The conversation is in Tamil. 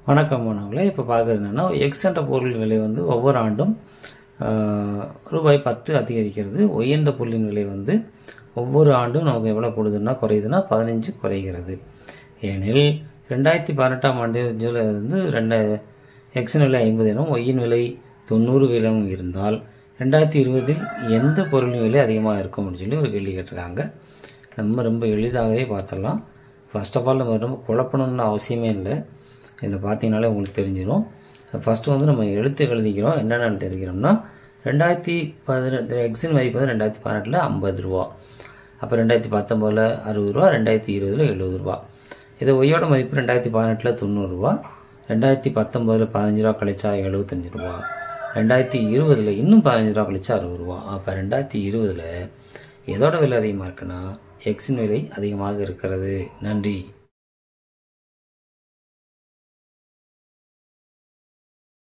வணக்கம் மாணவர்களே இப்போ பார்க்குறது என்னென்னா எக்ஸ் என்ற பொருளின் விலை வந்து ஒவ்வொரு ஆண்டும் ஆஹ், ரூபாய் பத்து அதிகரிக்கிறது ஒய் என்ற பொருளின் விலை வந்து ஒவ்வொரு ஆண்டும் நமக்கு எவ்வளோ கொடுதுன்னா குறையுதுன்னா பதினஞ்சு குறைகிறது ஏனில் ரெண்டாயிரத்தி பதினெட்டாம் ஆண்டு ஜூலை வந்து ரெண்டு எக்ஸின் விலை ஐம்பது எனும் ஒய்யின் விலை தொண்ணூறு கிலோம் இருந்தால் ரெண்டாயிரத்தி இருபதில் எந்த பொருளின் விலை அதிகமாக இருக்கும் அப்படின்னு சொல்லி ஒரு கேள்வி கேட்டிருக்காங்க நம்ம ரொம்ப எளிதாகவே பார்த்துடலாம் ஃபர்ஸ்ட் ஆஃப் ஆல் நம்ம ரொம்ப குழப்பணும்னு அவசியமே இல்லை இதில் பார்த்தீங்கனாலே உங்களுக்கு தெரிஞ்சிடும் ஃபஸ்ட்டு வந்து நம்ம எழுத்து எழுதிக்கிறோம் என்னென்னு தெரிவிக்கிறோம்னா ரெண்டாயிரத்தி பதினெட்டு எக்ஸின் மதிப்பு வந்து ரெண்டாயிரத்தி பதினெட்டில் ஐம்பது ரூபா அப்போ ரெண்டாயிரத்தி பத்தொம்போதில் அறுபது ரூபா ரெண்டாயிரத்தி இருபதில் எழுபது ரூபா இது ஒய்யோட மதிப்பு ரெண்டாயிரத்தி பதினெட்டில் தொண்ணூறுரூவா ரெண்டாயிரத்தி பத்தொம்போதில் பதினஞ்சு ரூபா கழிச்சா எழுபத்தஞ்சு ரூபா ரெண்டாயிரத்தி இருபதில் இன்னும் பதினஞ்சு ரூபா கழிச்சா அறுபது ரூபா அப்போ ரெண்டாயிரத்தி இருபதில் எதோட விலை அதிகமாக இருக்குன்னா எக்ஸின் விலை அதிகமாக இருக்கிறது நன்றி